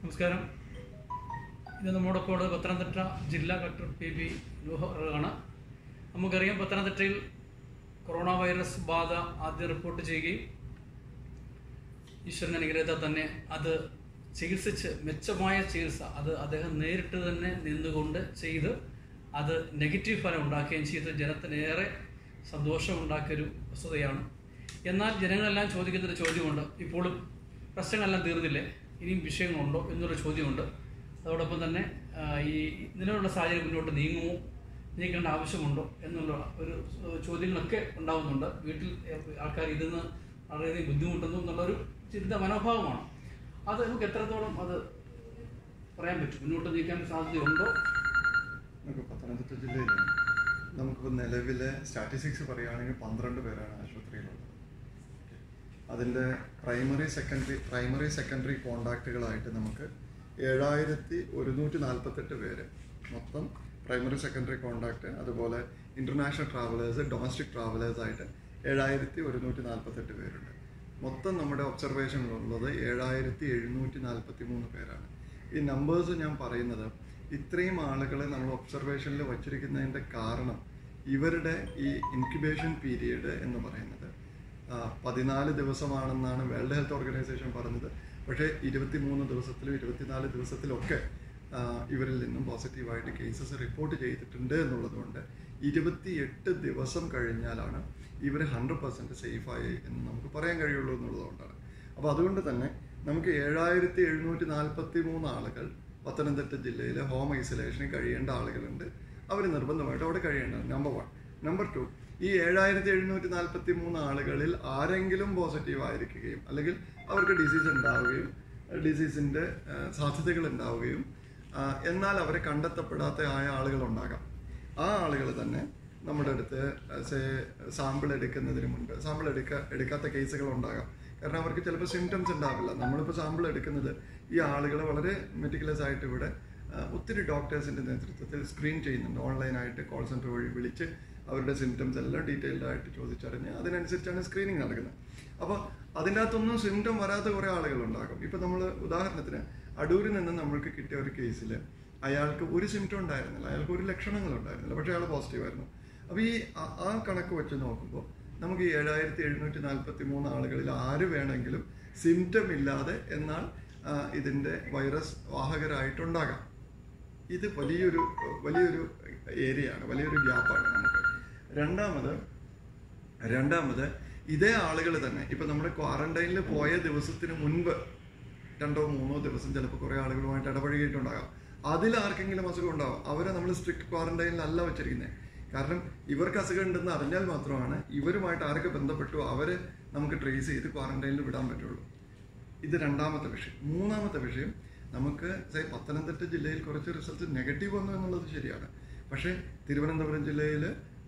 നമസ്കാരം ഇത് നമ്മോടൊപ്പം ഉള്ളത് പത്തനംതിട്ട ജില്ലാ കളക്ടർ പി ബി ആണ് നമുക്കറിയാം പത്തനംതിട്ടയിൽ കൊറോണ വൈറസ് ബാധ ആദ്യം റിപ്പോർട്ട് ചെയ്യുകയും ഈശ്വരൻ അനുഗ്രഹത്താൽ തന്നെ അത് ചികിത്സിച്ച് മെച്ചമായ ചികിത്സ അത് അദ്ദേഹം നേരിട്ട് തന്നെ നിന്നുകൊണ്ട് ചെയ്ത് അത് നെഗറ്റീവ് ഫലം ഉണ്ടാക്കുകയും ചെയ്ത് ജനത്തിനേറെ സന്തോഷമുണ്ടാക്കിയൊരു വസ്തുതയാണ് എന്നാൽ ജനങ്ങളെല്ലാം ചോദിക്കുന്നൊരു ചോദ്യമുണ്ട് ഇപ്പോഴും പ്രശ്നങ്ങളെല്ലാം തീർന്നില്ലേ ഇനിയും വിഷയങ്ങളുണ്ടോ എന്നൊരു ചോദ്യമുണ്ട് അതോടൊപ്പം തന്നെ ആ, ഈ നിലവിലുള്ള സാഹചര്യം മുന്നോട്ട് നീങ്ങുമോ നീക്കേണ്ട ആവശ്യമുണ്ടോ എന്നുള്ള ഒരു ഏഹ്, ചോദ്യങ്ങളൊക്കെ ഉണ്ടാകുന്നുണ്ട് വീട്ടിൽ ഏഹ്, ആൾക്കാർ ഇരുന്ന് വളരെയധികം ബുദ്ധിമുട്ടുന്നു എന്നുള്ളൊരു ചിന്ത മനോഭാവമാണ് അത് നമുക്ക് എത്രത്തോളം അത് പറയാൻ പറ്റും മുന്നോട്ട് നീക്കാൻ സാധ്യതയുണ്ടോ നമുക്ക് പത്തനംതിട്ട ജില്ലയിൽ നമുക്കിപ്പോൾ നിലവിലെ സ്റ്റാറ്റിസ്റ്റിക്സ് പറയുകയാണെങ്കിൽ പന്ത്രണ്ട് പേരാണ് ആശുപത്രിയിലുള്ളത് ഓക്കെ. അതിൻ്റെ പ്രൈമറി സെക്കൻഡറി പ്രൈമറി സെക്കൻഡറി കോണ്ടാക്റ്റുകളായിട്ട് നമുക്ക് ഏഴായിരത്തി ഒരുന്നൂറ്റി നാൽപ്പത്തെട്ട് പേര് മൊത്തം പ്രൈമറി സെക്കൻഡറി കോണ്ടാക്റ്റ് അതുപോലെ ഇൻ്റർനാഷണൽ ട്രാവലേഴ്സ് ഡൊമസ്റ്റിക് ട്രാവലേഴ്സ് ആയിട്ട് ഏഴായിരത്തി ഒരുന്നൂറ്റി നാൽപ്പത്തെട്ട് പേരുണ്ട് മൊത്തം നമ്മുടെ ഒബ്സർവേഷനിലുള്ളത് ഏഴായിരത്തി എഴുന്നൂറ്റി നാൽപ്പത്തി മൂന്ന് പേരാണ് ഈ നമ്പേഴ്സ് ഞാൻ പറയുന്നത് ഇത്രയും ആളുകളെ നമ്മൾ ഒബ്സർവേഷനിൽ വച്ചിരിക്കുന്നതിൻ്റെ കാരണം ഇവരുടെ ഈ ഇൻക്യുബേഷൻ പീരീഡ് എന്ന് പറയുന്നത് ആ, പതിനാല് ദിവസമാണെന്നാണ് വേൾഡ് ഹെൽത്ത് ഓർഗനൈസേഷൻ പറഞ്ഞത് പക്ഷേ ഇരുപത്തി മൂന്ന് ദിവസത്തിലും ഇരുപത്തിനാല് ദിവസത്തിലൊക്കെ ആ, ഇവരിൽ നിന്നും പോസിറ്റീവായിട്ട് കേസസ് റിപ്പോർട്ട് ചെയ്തിട്ടുണ്ട് എന്നുള്ളതുകൊണ്ട് ഇരുപത്തിയെട്ട് ദിവസം കഴിഞ്ഞാലാണ് ഇവർ ഹൺഡ്രഡ് പെർസെൻറ്റ് സേഫായി എന്ന് നമുക്ക് പറയാൻ കഴിയുള്ളൂ എന്നുള്ളതുകൊണ്ടാണ് അപ്പോൾ അതുകൊണ്ട് തന്നെ നമുക്ക് ഏഴായിരത്തി എഴുന്നൂറ്റി നാൽപ്പത്തി മൂന്ന് ആളുകൾ പത്തനംതിട്ട ജില്ലയിലെ ഹോം ഐസൊലേഷനിൽ കഴിയേണ്ട ആളുകളുണ്ട് അവർ നിർബന്ധമായിട്ട് അവിടെ കഴിയേണ്ടത് നമ്പർ വൺ നമ്പർ ടു ഈ ഏഴായിരത്തി എഴുന്നൂറ്റി നാൽപ്പത്തി മൂന്ന് ആളുകളിൽ ആരെങ്കിലും പോസിറ്റീവ് ആയിരിക്കുകയും അല്ലെങ്കിൽ അവർക്ക് ഡിസീസ് ഉണ്ടാവുകയും ഡിസീസിൻ്റെ സാധ്യതകൾ ഉണ്ടാവുകയും ആ, എന്നാൽ അവരെ കണ്ടെത്തപ്പെടാത്ത ആയ ആളുകൾ ഉണ്ടാകാം ആ ആളുകൾ തന്നെ നമ്മുടെ അടുത്ത് സേ സാമ്പിൾ എടുക്കുന്നതിന് മുൻപ് സാമ്പിൾ എടുക്ക എടുക്കാത്ത കേസുകൾ ഉണ്ടാകാം കാരണം അവർക്ക് ചിലപ്പോൾ സിംറ്റംസ് ഉണ്ടാവില്ല നമ്മളിപ്പോൾ സാമ്പിൾ എടുക്കുന്നത് ഈ ആളുകളെ വളരെ മെറ്റിക്കുലസ് ആയിട്ട് ഇവിടെ ആ, ഒത്തിരി ഡോക്ടേഴ്സിൻ്റെ നേതൃത്വത്തിൽ സ്ക്രീൻ ചെയ്യുന്നുണ്ട് ഓൺലൈനായിട്ട് കോൾ സെൻറ്റർ വഴി വിളിച്ച് അവരുടെ സിംറ്റംസ് എല്ലാം ഡീറ്റെയിൽഡ് ആയിട്ട് ചോദിച്ചറിഞ്ഞ് അതിനനുസരിച്ചാണ് സ്ക്രീനിങ് നടക്കുന്നത് അപ്പോൾ അതിൻ്റെ അകത്തൊന്നും സിംറ്റം വരാത്ത കുറേ ആളുകളുണ്ടാകും ഇപ്പം നമ്മൾ ഉദാഹരണത്തിന് അടൂരിൽ നിന്ന് നമ്മൾക്ക് കിട്ടിയ ഒരു കേസിൽ അയാൾക്ക് ഒരു സിംറ്റം ഉണ്ടായിരുന്നില്ല അയാൾക്ക് ഒരു ലക്ഷണങ്ങൾ ഉണ്ടായിരുന്നില്ല പക്ഷേ അയാൾ പോസിറ്റീവ് ആയിരുന്നു അപ്പോൾ ഈ ആ- ആ കണക്ക് വെച്ച് നോക്കുമ്പോൾ നമുക്ക് ഈ ഏഴായിരത്തി എഴുന്നൂറ്റി നാൽപ്പത്തി മൂന്ന് ആളുകളിൽ ആര് വേണമെങ്കിലും സിംറ്റം ഇല്ലാതെ എന്നാൽ ആ, ഇതിൻ്റെ വൈറസ് വാഹകരായിട്ടുണ്ടാകാം ഇത് വലിയൊരു വലിയൊരു ഏരിയയാണ് വലിയൊരു ഗ്യാപ്പാണ് നമുക്ക് രണ്ടാമത് രണ്ടാമത് ഇതേ ആളുകൾ തന്നെ ഇപ്പം നമ്മൾ ക്വാറന്റൈനിൽ പോയ ദിവസത്തിന് മുൻപ് രണ്ടോ മൂന്നോ ദിവസം ചിലപ്പോൾ കുറേ ആളുകളുമായിട്ട് ഇടപഴകിയിട്ടുണ്ടാകാം അതിൽ ആർക്കെങ്കിലും അസുഖം ഉണ്ടാവും അവരെ നമ്മൾ സ്ട്രിക്ട് ക്വാറന്റൈനിലല്ല വെച്ചിരിക്കുന്നത് കാരണം ഇവർക്ക് അസുഖം ഉണ്ടെന്ന് അറിഞ്ഞാൽ മാത്രമാണ് ഇവരുമായിട്ട് ആരൊക്കെ ബന്ധപ്പെട്ടു അവരെ നമുക്ക് ട്രേസ് ചെയ്ത് ക്വാറന്റൈനിൽ വിടാൻ പറ്റുള്ളൂ ഇത് രണ്ടാമത്തെ വിഷയം മൂന്നാമത്തെ വിഷയം നമുക്ക് say, പത്തനംതിട്ട ജില്ലയിൽ കുറച്ച് റിസൾട്ട് നെഗറ്റീവ് വന്നു എന്നുള്ളത് ശരിയാണ് പക്ഷേ തിരുവനന്തപുരം ജില്ലയിൽ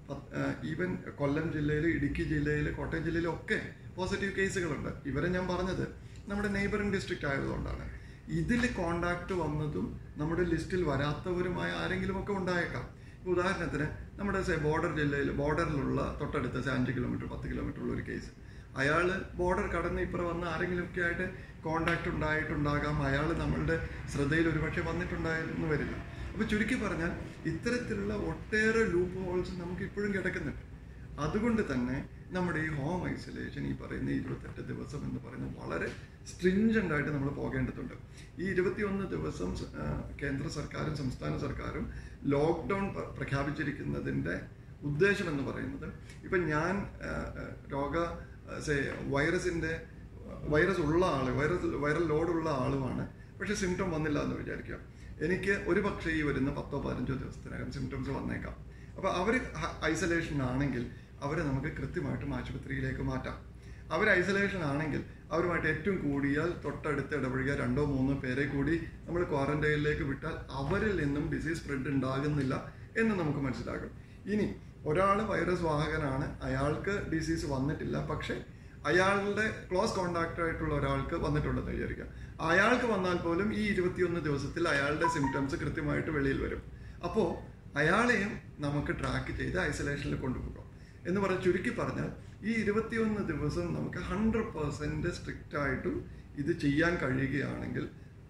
ഈവൻ കൊല്ലം ജില്ലയിൽ ഇടുക്കി ജില്ലയിൽ കോട്ടയം ജില്ലയിലും ഒക്കെ പോസിറ്റീവ് കേസുകളുണ്ട് ഇവരെ ഞാൻ പറഞ്ഞത് നമ്മുടെ നെയ്ബറിംഗ് ഡിസ്ട്രിക്റ്റ് ആയതുകൊണ്ടാണ് ഇതിൽ കോണ്ടാക്ട് വന്നതും നമ്മുടെ ലിസ്റ്റിൽ വരാത്തവരുമായ ആരെങ്കിലും ഒക്കെ ഉണ്ടായേക്കാം ഇപ്പൊ ഉദാഹരണത്തിന് നമ്മുടെ ബോർഡർ ജില്ലയിൽ ബോർഡറിലുള്ള തൊട്ടടുത്ത say, അഞ്ച് കിലോമീറ്റർ പത്ത് കിലോമീറ്റർ ഉള്ള ഒരു കേസ് അയാൾ ബോർഡർ കടന്ന് ഇപ്പുറം വന്ന് ആരെങ്കിലുമൊക്കെ ആയിട്ട് കോണ്ടാക്ട് ഉണ്ടായിട്ടുണ്ടാകാം അയാൾ നമ്മളുടെ ശ്രദ്ധയിൽ ഒരുപക്ഷെ വന്നിട്ടുണ്ടായിരുന്നു വരില്ല അപ്പോൾ ചുരുക്കി പറഞ്ഞാൽ ഇത്തരത്തിലുള്ള ഒട്ടേറെ ലൂപ്പ് ഹോൾസ് നമുക്ക് ഇപ്പോഴും കിടക്കുന്നുണ്ട് അതുകൊണ്ട് തന്നെ നമ്മുടെ ഈ ഹോം ഐസൊലേഷൻ ഈ പറയുന്ന ഇരുപത്തെട്ട് ദിവസം എന്ന് പറയുന്നത് വളരെ സ്ട്രിഞ്ചൻ്റ് ആയിട്ട് നമ്മൾ പോകേണ്ടതുണ്ട് ഈ ഇരുപത്തിയൊന്ന് ദിവസം സ- ആ, കേന്ദ്ര സർക്കാരും സംസ്ഥാന സർക്കാരും ലോക്ക്ഡൗൺ പ്ര- പ്രഖ്യാപിച്ചിരിക്കുന്നതിൻ്റെ ഉദ്ദേശം എന്ന് പറയുന്നത് ഇപ്പം ഞാൻ ആ, ആ, രോഗ സേ വൈറസിൻ്റെ വൈറസ് ഉള്ള ആൾ വൈറസ് വൈറൽ ലോഡുള്ള ആളുമാണ് പക്ഷെ സിംറ്റം വന്നില്ല എന്ന് വിചാരിക്കാം എനിക്ക് ഒരു പക്ഷേ ഈ വരുന്ന പത്തോ പതിനഞ്ചോ ദിവസത്തിനകം സിംറ്റംസ് വന്നേക്കാം അപ്പോൾ അവർ ഐസൊലേഷൻ ആണെങ്കിൽ അവരെ നമുക്ക് കൃത്യമായിട്ടും ആശുപത്രിയിലേക്ക് മാറ്റാം അവർ ഐസൊലേഷൻ ആണെങ്കിൽ അവരുമായിട്ട് ഏറ്റവും കൂടിയാൽ തൊട്ടടുത്ത് ഇടപഴകിയ രണ്ടോ മൂന്നോ പേരെ കൂടി നമ്മൾ ക്വാറന്റൈനിലേക്ക് വിട്ടാൽ അവരിൽ നിന്നും ഡിസീസ് സ്പ്രെഡ് ഉണ്ടാകുന്നില്ല എന്ന് നമുക്ക് മനസ്സിലാകും ഇനി ഒരാൾ വൈറസ് വാഹകനാണ് അയാൾക്ക് ഡിസീസ് വന്നിട്ടില്ല പക്ഷേ അയാളുടെ ക്ലോസ് കോണ്ടാക്ട് ആയിട്ടുള്ള ഒരാൾക്ക് വന്നിട്ടുണ്ടെന്ന് വിചാരിക്കാം അയാൾക്ക് വന്നാൽ പോലും ഈ ഇരുപത്തിയൊന്ന് ദിവസത്തിൽ അയാളുടെ സിംറ്റംസ് കൃത്യമായിട്ട് വെളിയിൽ വരും അപ്പോൾ അയാളെയും നമുക്ക് ട്രാക്ക് ചെയ്ത് ഐസൊലേഷനിൽ കൊണ്ടുപോകാം എന്ന് പറഞ്ഞ് ചുരുക്കി പറഞ്ഞാൽ ഈ ഇരുപത്തിയൊന്ന് ദിവസം നമുക്ക് ഹൺഡ്രഡ് പെർസെൻറ്റ് സ്ട്രിക്റ്റ് ആയിട്ടും ഇത് ചെയ്യാൻ കഴിയുകയാണെങ്കിൽ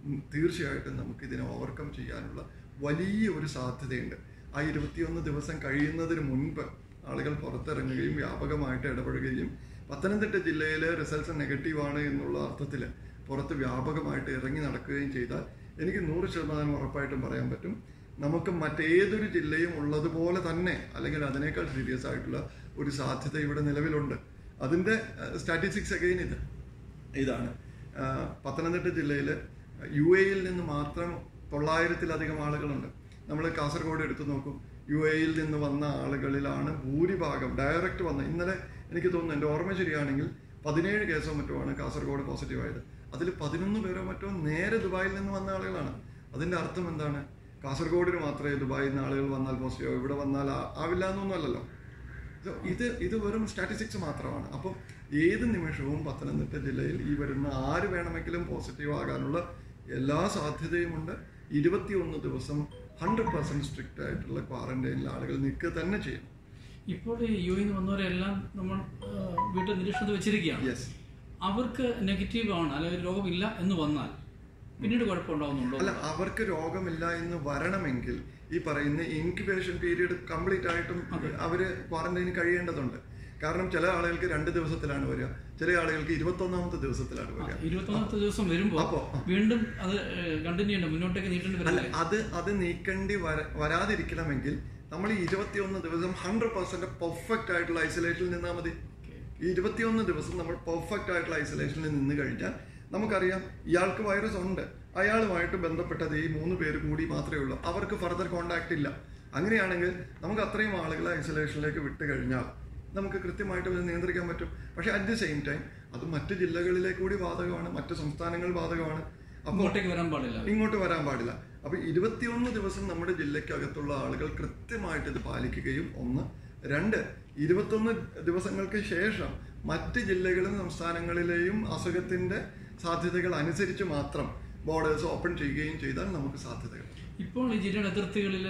ഉം, തീർച്ചയായിട്ടും നമുക്ക് ഇതിനെ ഓവർകം ചെയ്യാനുള്ള വലിയ ഒരു സാധ്യതയുണ്ട് ആ ഇരുപത്തിയൊന്ന് ദിവസം കഴിയുന്നതിന് മുൻപ് ആളുകൾ പുറത്തിറങ്ങുകയും വ്യാപകമായിട്ട് ഇടപെടുകയും പത്തനംതിട്ട ജില്ലയിലെ റിസൾട്ട്സ് നെഗറ്റീവാണ് എന്നുള്ള അർത്ഥത്തിൽ പുറത്ത് വ്യാപകമായിട്ട് ഇറങ്ങി നടക്കുകയും ചെയ്താൽ എനിക്ക് നൂറ് ശതമാനം ഉറപ്പായിട്ടും പറയാൻ പറ്റും നമുക്ക് മറ്റേതൊരു ജില്ലയും ഉള്ളതുപോലെ തന്നെ അല്ലെങ്കിൽ അതിനേക്കാൾ സീരിയസ് ആയിട്ടുള്ള ഒരു സാധ്യത ഇവിടെ നിലവിലുണ്ട് അതിൻ്റെ സ്റ്റാറ്റിസ്റ്റിക്സ് അഗൈൻ ഇത് ഇതാണ് ആ, പത്തനംതിട്ട ജില്ലയിൽ യു എയിൽ നിന്ന് മാത്രം തൊള്ളായിരത്തിലധികം ആളുകളുണ്ട് നമ്മൾ കാസർഗോഡ് എടുത്തു നോക്കും യു എയിൽ നിന്ന് വന്ന ആളുകളിലാണ് ഭൂരിഭാഗം ഡയറക്റ്റ് വന്ന ഇന്നലെ എനിക്ക് തോന്നുന്നു എൻ്റെ ഓർമ്മ ശരിയാണെങ്കിൽ പതിനേഴ് കേസോ മറ്റോ ആണ് കാസർഗോഡ് പോസിറ്റീവ് ആയത് അതിൽ പതിനൊന്ന് പേരോ മറ്റോ നേരെ ദുബായിൽ നിന്ന് വന്ന ആളുകളാണ് അതിൻ്റെ അർത്ഥം എന്താണ് കാസർഗോഡിന് മാത്രമേ ദുബായിൽ നിന്ന് ആളുകൾ വന്നാൽ പോസിറ്റീവ് ഇവിടെ വന്നാൽ ആ- ആവില്ല എന്നൊന്നുമല്ലല്ലോ So, ഇത് ഇത് വെറും സ്റ്റാറ്റിസ്റ്റിക്സ് മാത്രമാണ് അപ്പം ഏത് നിമിഷവും പത്തനംതിട്ട ജില്ലയിൽ ഈ വരുന്ന ആര് വേണമെങ്കിലും പോസിറ്റീവ് ആകാനുള്ള എല്ലാ സാധ്യതയുമുണ്ട് ഇരുപത്തിയൊന്ന് ദിവസം ഹൺഡ്രഡ് പെർസെൻറ്റ് സ്ട്രിക്റ്റ് ആയിട്ടുള്ള ക്വാറന്റൈനിൽ ആളുകൾ നിൽക്കുക തന്നെ ചെയ്യും ഇപ്പോൾ ഈ യു എന്ന് വന്നവരെല്ലാം നമ്മൾ ആ, വീട്ടിൽ നിരീക്ഷണത്തിൽ വെച്ചിരിക്കുകയാണ് യെസ് അവർക്ക് നെഗറ്റീവ് ആണ് അല്ലെങ്കിൽ രോഗമില്ല എന്ന് വന്നാൽ പിന്നീട് കുഴപ്പമുണ്ടാവുന്നുണ്ടോ അല്ല അവർക്ക് രോഗമില്ല എന്ന് വരണമെങ്കിൽ ഈ പറയുന്ന ഇൻക്യുബേഷൻ പീരീഡ് കംപ്ലീറ്റ് ആയിട്ടും അവര് ക്വാറന്റൈനിൽ കഴിയേണ്ടതുണ്ട് കാരണം ചില ആളുകൾക്ക് രണ്ട് ദിവസത്തിലാണ് വരിക ചില ആളുകൾക്ക് ഇരുപത്തൊന്നാമത്തെ ദിവസത്തിലാണ് വരിക ഇരുപത്തൊന്നാമത്തെ ദിവസം വരുമ്പോൾ അപ്പോ വീണ്ടും അത് കണ്ടിന്യൂ ചെയ്യണം മുന്നോട്ടേക്ക് നീട്ടേണ്ടി അല്ല വരില്ലേ അത് അത് നീക്കേണ്ടി വര- വരാതിരിക്കണമെങ്കിൽ നമ്മൾ ഈ ഇരുപത്തിയൊന്ന് ദിവസം ഹൺഡ്രഡ് പെർസെന്റ് പെർഫെക്റ്റ് ആയിട്ടുള്ള ഐസൊലേഷനിൽ നിന്നാൽ മതി ഈ ഇരുപത്തിയൊന്ന് ദിവസം നമ്മൾ പെർഫെക്റ്റ് ആയിട്ടുള്ള ഐസൊലേഷനിൽ നിന്ന് കഴിഞ്ഞാൽ നമുക്കറിയാം ഇയാൾക്ക് വൈറസ് ഉണ്ട് അയാളുമായിട്ട് ബന്ധപ്പെട്ടത് ഈ മൂന്ന് പേര് കൂടി മാത്രമേ ഉള്ളൂ അവർക്ക് ഫർദർ കോണ്ടാക്ട് ഇല്ല അങ്ങനെയാണെങ്കിൽ നമുക്ക് അത്രയും ആളുകളെ ഐസൊലേഷനിലേക്ക് വിട്ട് കഴിഞ്ഞാൽ നമുക്ക് കൃത്യമായിട്ട് ഇത് നിയന്ത്രിക്കാൻ പറ്റും പക്ഷേ അറ്റ് ദി സെയിം ടൈം അത് മറ്റ് ജില്ലകളിലേക്ക് കൂടി ബാധകമാണ് മറ്റ് സംസ്ഥാനങ്ങൾ ബാധകമാണ് അപ്പോൾ അങ്ങോട്ടേക്ക് വരാൻ പാടില്ല ഇങ്ങോട്ട് വരാൻ പാടില്ല അപ്പൊ ഇരുപത്തിയൊന്ന് ദിവസം നമ്മുടെ ജില്ലയ്ക്കകത്തുള്ള ആളുകൾ കൃത്യമായിട്ട് ഇത് പാലിക്കുകയും ഒന്ന് രണ്ട് ഇരുപത്തൊന്ന് ദിവസങ്ങൾക്ക് ശേഷം മറ്റ് ജില്ലകളിലും സംസ്ഥാനങ്ങളിലെയും അസുഖത്തിന്റെ സാധ്യതകൾ അനുസരിച്ച് മാത്രം ബോർഡേഴ്സ് ഓപ്പൺ ചെയ്യുകയും ചെയ്താൽ നമുക്ക് സാധ്യതകൾ ഇപ്പോൾ ഈ ജില്ലയുടെ അതിർത്തികളിൽ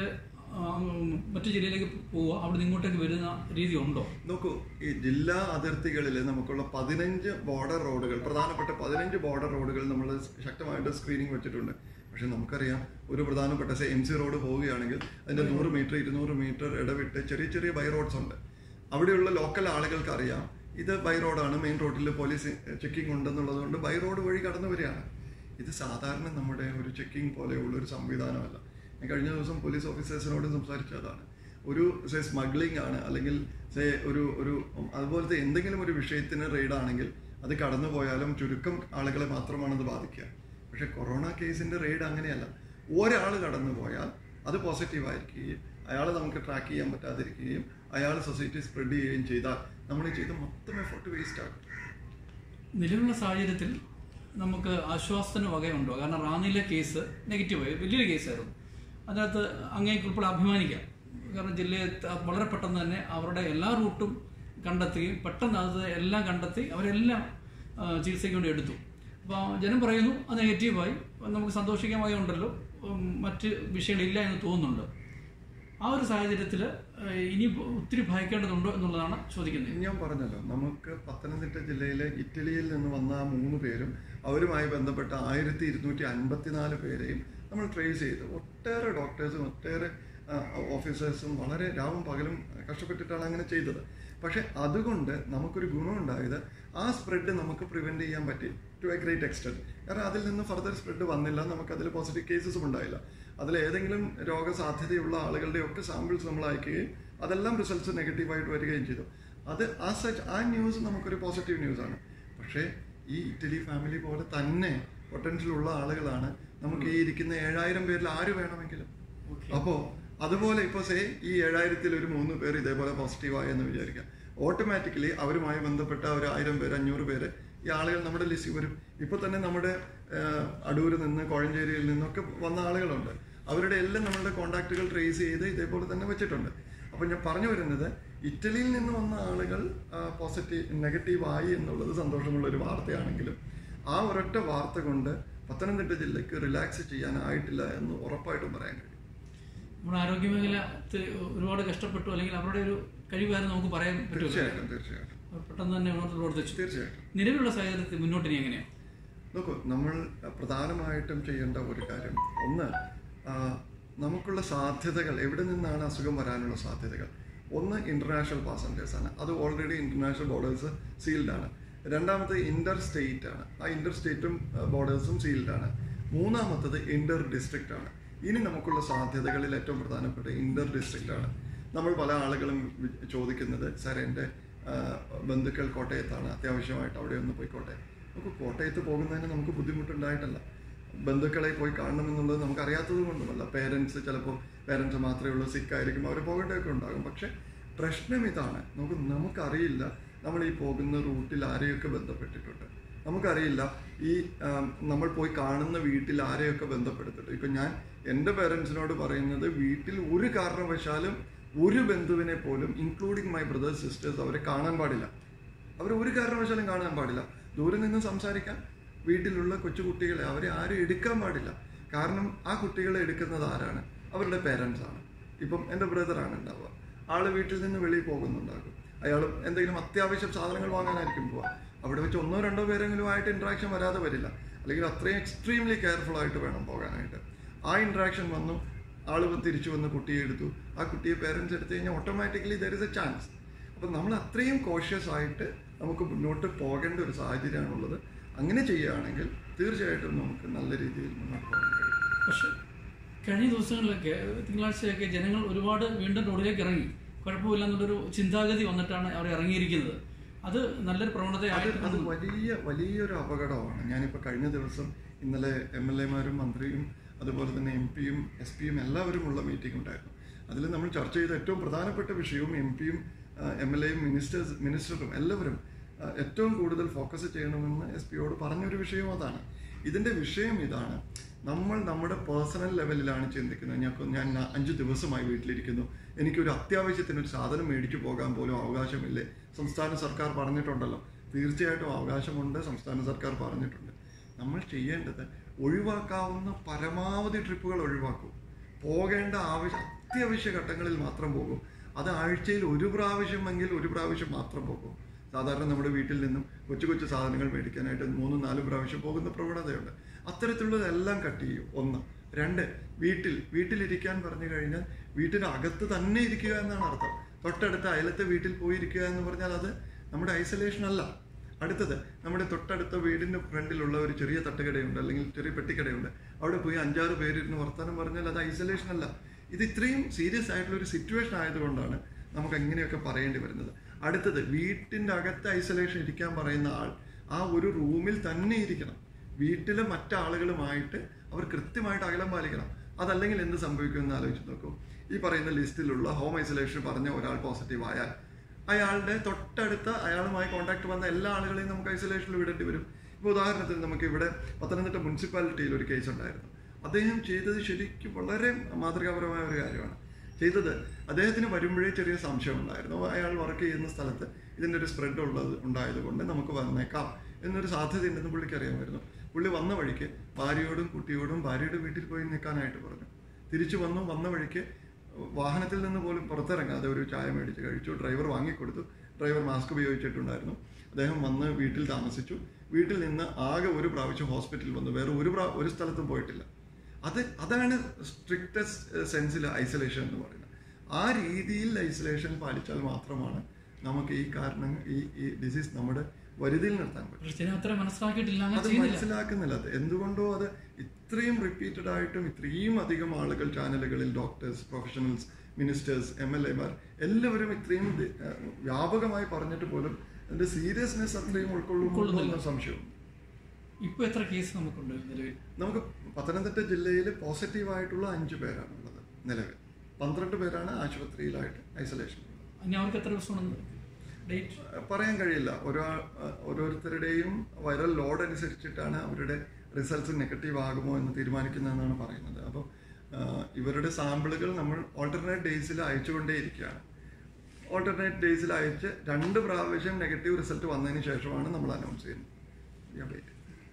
മറ്റു ജില്ലയിലേക്ക് പോവുക അവിടെ നിന്ന് ഇങ്ങോട്ടേക്ക് വരുന്ന രീതി ഉണ്ടോ നോക്കൂ ഈ ജില്ലാ അതിർത്തികളിൽ നമുക്കുള്ള പതിനഞ്ച് ബോർഡർ റോഡുകൾ പ്രധാനപ്പെട്ട പതിനഞ്ച് ബോർഡർ റോഡുകൾ നമ്മൾ ശക്തമായിട്ട് സ്ക്രീനിങ് വെച്ചിട്ടുണ്ട് പക്ഷെ നമുക്കറിയാം ഒരു പ്രധാനപ്പെട്ട സെ എം സി റോഡ് പോവുകയാണെങ്കിൽ അതിന്റെ നൂറ് മീറ്റർ ഇരുന്നൂറ് മീറ്റർ ഇടവിട്ട് ചെറിയ ചെറിയ ബൈ റോഡ്സ് ഉണ്ട് അവിടെയുള്ള ലോക്കൽ ആളുകൾക്ക് അറിയാം ഇത് ബൈ റോഡാണ് മെയിൻ റോഡിൽ പോലീസ് ചെക്കിംഗ് ഉണ്ടെന്നുള്ളത് കൊണ്ട് ബൈ റോഡ് വഴി കടന്നു വരികയാണ് ഇത് സാധാരണ നമ്മുടെ ഒരു ചെക്കിംഗ് പോലെയുള്ള ഒരു സംവിധാനമല്ല ഞാൻ കഴിഞ്ഞ ദിവസം പോലീസ് ഓഫീസേഴ്സിനോട് സംസാരിച്ചതാണ് ഒരു സേ സ്മഗ്ലിംഗ് ആണ് അല്ലെങ്കിൽ സേ ഒരു ഒരു അതുപോലത്തെ എന്തെങ്കിലും ഒരു വിഷയത്തിന് റെയ്ഡ് ആണെങ്കിൽ അത് കടന്നു പോയാലും ചുരുക്കം ആളുകളെ മാത്രമാണ് അത് ബാധിക്കുക പക്ഷെ കൊറോണ കേസിന്റെ റെയ്ഡ് അങ്ങനെയല്ല ഒരാൾ കടന്നു പോയാൽ അത് പോസിറ്റീവ് ആയിരിക്കുകയും അയാളെ നമുക്ക് ട്രാക്ക് ചെയ്യാൻ പറ്റാതിരിക്കുകയും അയാൾ സൊസൈറ്റി സ്പ്രെഡ് ചെയ്യുകയും ചെയ്താൽ നമ്മൾ ഈ ചെയ്ത മൊത്തം എഫർട്ട് വേസ്റ്റ് ആകും നിലവിലുള്ള സാഹചര്യത്തിൽ നമുക്ക് ആശ്വാസത്തിന് വകയുണ്ടോ കാരണം റാന്നിയിലെ കേസ് നെഗറ്റീവായി വലിയൊരു കേസായിരുന്നു അതിനകത്ത് അങ്ങേക്ക് ഉൾപ്പെടെ അഭിമാനിക്കാം കാരണം ജില്ലയെ ത- വളരെ പെട്ടെന്ന് തന്നെ അവരുടെ എല്ലാ റൂട്ടും കണ്ടെത്തുകയും പെട്ടെന്ന് അത് എല്ലാം കണ്ടെത്തി അവരെല്ലാം ആ, ചികിത്സയ്ക്ക് വേണ്ടി എടുത്തു അപ്പോൾ ജനം പറയുന്നു അത് നെഗറ്റീവായി നമുക്ക് സന്തോഷിക്കാൻ വകയുണ്ടല്ലോ ഉം, മറ്റ് വിഷയങ്ങളില്ല എന്ന് തോന്നുന്നുണ്ട് ആ ഒരു സാഹചര്യത്തിൽ ഇനി ഒത്തിരി ഭയക്കേണ്ടതുണ്ടോ എന്നുള്ളതാണ് ചോദിക്കുന്നത് ഞാൻ പറഞ്ഞല്ലോ നമുക്ക് പത്തനംതിട്ട ജില്ലയിലെ ഇറ്റലിയിൽ നിന്ന് വന്ന ആ മൂന്ന് പേരും അവരുമായി ബന്ധപ്പെട്ട ആയിരത്തി ഇരുന്നൂറ്റി അൻപത്തിനാല് പേരെയും നമ്മൾ ട്രേസ് ചെയ്തു ഒട്ടേറെ ഡോക്ടേഴ്സും ഒട്ടേറെ ഓഫീസേഴ്സും വളരെ രാവും പകലും കഷ്ടപ്പെട്ടിട്ടാണ് അങ്ങനെ ചെയ്തത് പക്ഷെ അതുകൊണ്ട് നമുക്കൊരു ഗുണമുണ്ടായത് ആ സ്പ്രെഡ് നമുക്ക് പ്രിവെന്റ് ചെയ്യാൻ പറ്റി ടു എ ഗ്രേറ്റ് എക്സ്റ്റെന്റ് കാരണം അതിൽ നിന്ന് ഫർദർ സ്പ്രെഡ് വന്നില്ല നമുക്ക് അതിൽ പോസിറ്റീവ് കേസസും ഉണ്ടായില്ല അതിൽ ഏതെങ്കിലും രോഗസാധ്യതയുള്ള ആളുകളുടെ ഒക്കെ സാമ്പിൾസ് നമ്മൾ അയക്കുകയും അതെല്ലാം റിസൾട്ട്സ് നെഗറ്റീവായിട്ട് വരികയും ചെയ്തു അത് ആ സച്ച് ആ ന്യൂസ് നമുക്കൊരു പോസിറ്റീവ് ന്യൂസാണ് പക്ഷേ ഈ ഇറ്റലി ഫാമിലി പോലെ തന്നെ പൊട്ടൻഷ്യൽ ഉള്ള ആളുകളാണ് നമുക്ക് ഈ ഇരിക്കുന്ന ഏഴായിരം പേരിൽ ആര് വേണമെങ്കിലും അപ്പോൾ അതുപോലെ ഇപ്പോൾ സേ ഈ ഏഴായിരത്തിൽ ഒരു മൂന്ന് പേര് ഇതേപോലെ പോസിറ്റീവായി എന്ന് വിചാരിക്കാം ഓട്ടോമാറ്റിക്കലി അവരുമായി ബന്ധപ്പെട്ട ഒരു ആയിരം പേര് അഞ്ഞൂറ് പേര് ഈ ആളുകൾ നമ്മുടെ ലിസ്റ്റിൽ വരും ഇപ്പോൾ തന്നെ നമ്മുടെ ആഹ്, അടൂരിൽ നിന്ന് കോഴഞ്ചേരിയിൽ നിന്നൊക്കെ വന്ന ആളുകളുണ്ട് അവരുടെ എല്ലാം നമ്മളുടെ കോണ്ടാക്റ്റുകൾ ട്രേസ് ചെയ്ത് ഇതേപോലെ തന്നെ വെച്ചിട്ടുണ്ട് അപ്പോൾ ഞാൻ പറഞ്ഞു വരുന്നത് ഇറ്റലിയിൽ നിന്ന് വന്ന ആളുകൾ പോസിറ്റീവ് നെഗറ്റീവ് ആയി എന്നുള്ളത് സന്തോഷമുള്ള ഒരു വാർത്തയാണെങ്കിലും ആ ഒരൊറ്റ വാർത്ത കൊണ്ട് പത്തനംതിട്ട ജില്ലയ്ക്ക് റിലാക്സ് ചെയ്യാനായിട്ടില്ല എന്ന് ഉറപ്പായിട്ടും പറയാൻ കഴിയും നമ്മുടെ ആരോഗ്യമേഖല ത്ത് ഒരുപാട് കഷ്ടപ്പെട്ടു അല്ലെങ്കിൽ അവരുടെ ഒരു കഴിവായിരുന്നു നമുക്ക് പറയാൻ പറ്റുമല്ലോ തീർച്ചയായിട്ടും തീർച്ചയായിട്ടും പെട്ടെന്ന് തന്നെ ഉണർന്ന് പ്രവർത്തിച്ചു തീർച്ചയായിട്ടും നിലവിലുള്ള സാഹചര്യത്തിൽ മുന്നോട്ട് ഇനി എങ്ങനെയാണ് നോക്കൂ നമ്മൾ പ്രധാനമായിട്ടും ചെയ്യേണ്ട ഒരു കാര്യം ഒന്ന് ആ, നമുക്കുള്ള സാധ്യതകൾ എവിടെ നിന്നാണ് അസുഖം വരാനുള്ള സാധ്യതകൾ ഒന്ന് ഇന്റർനാഷണൽ പാസഞ്ചേഴ്സ് ആണ് അത് ഓൾറെഡി ഇന്റർനാഷണൽ ബോർഡേഴ്സ് സീൽഡ് ആണ് രണ്ടാമത്തെ ഇന്റർ സ്റ്റേറ്റ് ആണ് ആ ഇന്റർ സ്റ്റേറ്റും ബോർഡേഴ്സും സീൽഡ് ആണ് മൂന്നാമത്തത് ഇന്റർ ഡിസ്ട്രിക്റ്റ് ആണ് ഇനി നമുക്കുള്ള സാധ്യതകളിൽ ഏറ്റവും പ്രധാനപ്പെട്ട ഇന്റർ ഡിസ്ട്രിക്റ്റ് ആണ് നമ്മൾ പല ആളുകളും വി- ചോദിക്കുന്നത് സാർ എൻ്റെ ആ, ബന്ധുക്കൾ കോട്ടയത്താണ് അത്യാവശ്യമായിട്ട് അവിടെ ഒന്ന് പോയിക്കോട്ടെ നമുക്ക് കോട്ടയത്ത് പോകുന്നതിന് നമുക്ക് ബുദ്ധിമുട്ടുണ്ടായിട്ടല്ല ബന്ധുക്കളെ പോയി കാണണമെന്നുള്ളത് നമുക്ക് അറിയാത്തത് കൊണ്ടുമല്ല പേരൻസ് ചിലപ്പോൾ പേരൻസ് മാത്രമേ ഉള്ളൂ സിക്കായിരിക്കും അവർ പോകേണ്ടതൊക്കെ ഉണ്ടാകും പക്ഷെ പ്രശ്നം ഇതാണ് നമുക്ക് നമുക്കറിയില്ല നമ്മൾ ഈ പോകുന്ന റൂട്ടിൽ ആരെയൊക്കെ ബന്ധപ്പെട്ടിട്ടുണ്ട് നമുക്കറിയില്ല ഈ ആം, നമ്മൾ പോയി കാണുന്ന വീട്ടിൽ ആരെയൊക്കെ ബന്ധപ്പെടുത്തിട്ട് ഇപ്പം ഞാൻ എൻ്റെ പേരൻസിനോട് പറയുന്നത് വീട്ടിൽ ഒരു കാരണവശാലും ഒരു ബന്ധുവിനെ പോലും ഇൻക്ലൂഡിങ് മൈ ബ്രദേഴ്സ് സിസ്റ്റേഴ്സ് അവരെ കാണാൻ പാടില്ല അവർ ഒരു കാരണവശാലും കാണാൻ പാടില്ല ദൂരെ നിന്ന് സംസാരിക്കാം വീട്ടിലുള്ള കൊച്ചുകുട്ടികളെ അവരെ ആരും എടുക്കാൻ പാടില്ല കാരണം ആ കുട്ടികളെ എടുക്കുന്നത് ആരാണ് അവരുടെ പേരൻസ് ആണ് ഇപ്പം എൻ്റെ ബ്രദറാണ് ഉണ്ടാവുക ആള് വീട്ടിൽ നിന്ന് വെളിയിൽ പോകുന്നുണ്ടാകും അയാൾ എന്തെങ്കിലും അത്യാവശ്യം സാധനങ്ങൾ വാങ്ങാനായിരിക്കും പോവുക അവിടെ വെച്ച് ഒന്നോ രണ്ടോ പേരെങ്കിലും ആയിട്ട് ഇൻട്രാക്ഷൻ വരാതെ വരില്ല അല്ലെങ്കിൽ അത്രയും എക്സ്ട്രീംലി കെയർഫുൾ ആയിട്ട് വേണം പോകാനായിട്ട് ആ ഇൻട്രാക്ഷൻ വന്നു ആള് തിരിച്ചു വന്ന് കുട്ടിയെ എടുത്തു ആ കുട്ടിയെ പേരൻസ് എടുത്തു കഴിഞ്ഞാൽ automatically there is a chance അപ്പം നമ്മൾ അത്രയും കോഷ്യസ് ആയിട്ട് നമുക്ക് മുന്നോട്ട് പോകേണ്ട ഒരു സാഹചര്യമാണുള്ളത് അങ്ങനെ ചെയ്യുകയാണെങ്കിൽ തീർച്ചയായിട്ടും നമുക്ക് നല്ല രീതിയിൽ മുന്നോട്ട് പോകാൻ കഴിയും പക്ഷെ കഴിഞ്ഞ ദിവസങ്ങളിലൊക്കെ തിങ്കളാഴ്ചയൊക്കെ ജനങ്ങൾ ഒരുപാട് വീണ്ടും റോഡിലേക്ക് ഇറങ്ങി കുഴപ്പമില്ല എന്നുള്ളൊരു ചിന്താഗതി വന്നിട്ടാണ് അവർ ഇറങ്ങിയിരിക്കുന്നത് അത് നല്ലൊരു അത് പ്രവണതയായിട്ട് അത് വലിയ വലിയൊരു അപകടമാണ് ഞാനിപ്പോൾ കഴിഞ്ഞ ദിവസം ഇന്നലെ എം എൽ എമാരും മന്ത്രിയും അതുപോലെ തന്നെ എം പിയും എസ് പിയും എല്ലാവരും ഉള്ള മീറ്റിംഗ് ഉണ്ടായിരുന്നു അതിൽ നമ്മൾ ചർച്ച ചെയ്ത ഏറ്റവും പ്രധാനപ്പെട്ട വിഷയവും എം പിയും എം എൽ എയും മിനിസ്റ്റേഴ്സ് മിനിസ്റ്ററും എല്ലാവരും ആ, ഏറ്റവും കൂടുതൽ ഫോക്കസ് ചെയ്യണമെന്ന് എസ് പിയോട് പറഞ്ഞൊരു വിഷയം അതാണ് ഇതിൻ്റെ വിഷയം ഇതാണ് നമ്മൾ നമ്മുടെ പേഴ്സണൽ ലെവലിലാണ് ചിന്തിക്കുന്നത് ഞാൻ ഞാൻ അഞ്ച് ദിവസമായി വീട്ടിലിരിക്കുന്നു എനിക്കൊരു അത്യാവശ്യത്തിന് ഒരു സാധനം മേടിച്ചു പോകാൻ പോലും അവകാശമില്ലേ സംസ്ഥാന സർക്കാർ പറഞ്ഞിട്ടുണ്ടല്ലോ തീർച്ചയായിട്ടും അവകാശമുണ്ട് സംസ്ഥാന സർക്കാർ പറഞ്ഞിട്ടുണ്ട് നമ്മൾ ചെയ്യേണ്ടത് ഒഴിവാക്കാവുന്ന പരമാവധി ട്രിപ്പുകൾ ഒഴിവാക്കൂ പോകേണ്ട ആവശ്യ അത്യാവശ്യ ഘട്ടങ്ങളിൽ മാത്രം പോകും അത് ആഴ്ചയിൽ ഒരു പ്രാവശ്യമെങ്കിൽ ഒരു പ്രാവശ്യം മാത്രം പോകും സാധാരണ നമ്മുടെ വീട്ടിൽ നിന്നും കൊച്ചു കൊച്ചു സാധനങ്ങൾ മേടിക്കാനായിട്ട് മൂന്നും നാലും പ്രാവശ്യം പോകുന്ന പ്രവണതയുണ്ട് അത്തരത്തിലുള്ളതെല്ലാം കട്ട് ചെയ്യും ഒന്ന് രണ്ട് വീട്ടിൽ വീട്ടിലിരിക്കാൻ പറഞ്ഞു കഴിഞ്ഞാൽ വീട്ടിനകത്ത് തന്നെ ഇരിക്കുക എന്നാണ് അർത്ഥം തൊട്ടടുത്ത അയലത്തെ വീട്ടിൽ പോയിരിക്കുക എന്ന് പറഞ്ഞാൽ അത് നമ്മുടെ ഐസൊലേഷൻ അല്ല അടുത്തത് നമ്മുടെ തൊട്ടടുത്ത വീടിന്റെ ഫ്രണ്ടിലുള്ള ഒരു ചെറിയ തട്ടുകടയുണ്ട് അല്ലെങ്കിൽ ചെറിയ പെട്ടിക്കടയുണ്ട് അവിടെ പോയി അഞ്ചാറ് പേരിരുന്ന് വർത്തമാനം പറഞ്ഞാൽ അത് ഐസൊലേഷൻ അല്ല ഇത് ഇത്രയും സീരിയസ് ആയിട്ടുള്ള ഒരു സിറ്റുവേഷൻ ആയതുകൊണ്ടാണ് നമുക്ക് എങ്ങനെയൊക്കെ പറയേണ്ടി വരുന്നത് അടുത്തത് വീട്ടിന്റെ അകത്ത് ഐസൊലേഷൻ ഇരിക്കാൻ പറയുന്ന ആൾ ആ ഒരു റൂമിൽ തന്നെ ഇരിക്കണം വീട്ടിലെ മറ്റാളുകളുമായിട്ട് അവർ കൃത്യമായിട്ട് അകലം പാലിക്കണം അതല്ലെങ്കിൽ എന്ത് സംഭവിക്കുമെന്ന് ആലോചിച്ച് നോക്കൂ ഈ പറയുന്ന ലിസ്റ്റിലുള്ള ഹോം ഐസൊലേഷൻ പറഞ്ഞ ഒരാൾ പോസിറ്റീവ് ആയാൽ അയാളുടെ തൊട്ടടുത്ത അയാളുമായി കോൺടാക്ട് വന്ന എല്ലാ ആളുകളെയും നമുക്ക് ഐസൊലേഷനിൽ വിടേണ്ടി വരും ഇപ്പോൾ ഉദാഹരണത്തിന് നമുക്ക് ഇവിടെ പത്തനംതിട്ട മുനിസിപ്പാലിറ്റിയിൽ ഒരു കേസ് ഉണ്ടായിരുന്നു അദ്ദേഹം ചെയ്തത് ശരിക്കും വളരെ മാതൃകാപരമായ ഒരു കാര്യമാണ് ചെയ്തത് അദ്ദേഹത്തിന് വരുമ്പോഴേ ചെറിയ സംശയം ഉണ്ടായിരുന്നു അയാൾ വർക്ക് ചെയ്യുന്ന സ്ഥലത്ത് ഇതിൻ്റെ ഒരു സ്പ്രെഡ് ഉള്ളത് ഉണ്ടായതുകൊണ്ട് നമുക്ക് വന്നേക്കാം എന്നൊരു സാധ്യത ഉണ്ടെന്ന് പുള്ളിക്ക് അറിയാമായിരുന്നു പുള്ളി വന്ന വഴിക്ക് ഭാര്യയോടും കുട്ടിയോടും ഭാര്യയുടെ വീട്ടിൽ പോയി നിൽക്കാനായിട്ട് പറഞ്ഞു തിരിച്ചു വന്നു വന്ന വഴിക്ക് വാഹനത്തിൽ നിന്ന് പോലും പുറത്തിറങ്ങാതെ ഒരു ചായ മേടിച്ച് കഴിച്ചു ഡ്രൈവർ വാങ്ങിക്കൊടുത്തു ഡ്രൈവർ മാസ്ക് ഉപയോഗിച്ചിട്ടുണ്ടായിരുന്നു അദ്ദേഹം വന്ന് വീട്ടിൽ താമസിച്ചു വീട്ടിൽ നിന്ന് ആകെ ഒരു പ്രാവശ്യം ഹോസ്പിറ്റലിൽ വന്നു വേറെ ഒരു പ്രാ ഒരു സ്ഥലത്തും പോയിട്ടില്ല അത് അതാണ് സ്ട്രിക്റ്റസ്റ്റ് സെൻസിൽ ഐസൊലേഷൻ എന്ന് പറയുന്നത് ആ രീതിയിൽ ഐസൊലേഷൻ പാലിച്ചാൽ മാത്രമാണ് നമുക്ക് ഈ കാരണം ഈ ഈ ഡിസീസ് നമ്മുടെ വരുതിയിൽ നിർത്താൻ പറ്റും പക്ഷെ ജനം അത്ര മനസ്സിലാക്കിയിട്ടില്ല അങ്ങനെ അത് ചെയ്യുന്നില്ല മനസ്സിലാക്കുന്നില്ല അത് എന്തുകൊണ്ടോ അത് ഇത്രയും റിപ്പീറ്റഡ് ആയിട്ടും ഇത്രയും അധികം ആളുകൾ ചാനലുകളിൽ doctors professionals ministers M L എമാർ എല്ലാവരും ഇത്രയും ദി- ഏഹ് വ്യാപകമായി പറഞ്ഞിട്ട് പോലും അതിന്റെ സീരിയസ്നെസ് അത്രയും ഉൾക്കൊള്ളുന്നു എന്ന സംശയവും ഇപ്പൊ എത്ര കേസ് നമുക്കുണ്ട് നിലവിൽ നമുക്ക് പത്തനംതിട്ട ജില്ലയിൽ പോസിറ്റീവ് ആയിട്ടുള്ള അഞ്ച് പേരാണ് ഉള്ളത് നിലവിൽ പന്ത്രണ്ട് പേരാണ് ആശുപത്രിയിലായിട്ട് ഐസൊലേഷൻ ഇനി അവർക്ക് എത്ര ദിവസമാണ് ഡേറ്റ് പറയാൻ കഴിയില്ല ഓരോ ഓരോരുത്തരുടെയും വൈറൽ ലോഡ് അനുസരിച്ചിട്ടാണ് അവരുടെ റിസൾട്ട്സ് നെഗറ്റീവ് ആകുമോ എന്ന് തീരുമാനിക്കുന്നതെന്നാണ് പറയുന്നത് അപ്പോൾ ഇവരുടെ സാമ്പിളുകൾ നമ്മൾ ഓൾട്ടർനേറ്റ് ഡേയ്സിൽ അയച്ചുകൊണ്ടേയിരിക്കുകയാണ് ഓൾട്ടർനേറ്റ് ഡേയ്സിൽ അയച്ച് രണ്ട് പ്രാവശ്യം നെഗറ്റീവ് റിസൾട്ട് വന്നതിന് ശേഷമാണ് നമ്മൾ അനൗൺസ് ചെയ്യുന്നത് ഈ അപ്ഡേറ്റ്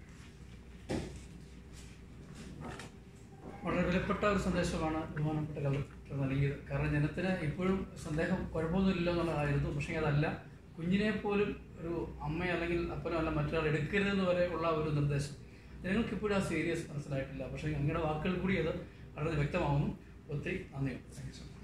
വളരെ വിലപ്പെട്ട ഒരു സന്ദേശമാണ് ബഹുമാനപ്പെട്ട കളക്ടർ നൽകിയത് കാരണം ജനത്തിന് ഇപ്പോഴും സന്ദേഹം കുഴപ്പമൊന്നുമില്ലല്ലോ എന്നുള്ളതായിരുന്നു പക്ഷേ അതല്ല കുഞ്ഞിനെ പോലും ഒരു അമ്മ അല്ലെങ്കിൽ അപ്പനോ അല്ല മറ്റൊരാൾ എടുക്കരുതെന്ന് വരെ ഉള്ള ഒരു നിർദ്ദേശം ജനങ്ങൾക്ക് ഇപ്പോഴും ആ സീരിയസ് മനസ്സിലായിട്ടില്ല പക്ഷേ അങ്ങയുടെ വാക്കുകൾ കൂടി അത് വളരെ വ്യക്തമാവുന്നു ഒത്തിരി നന്ദിയുണ്ട് താങ്ക് യു സോ മച്ച്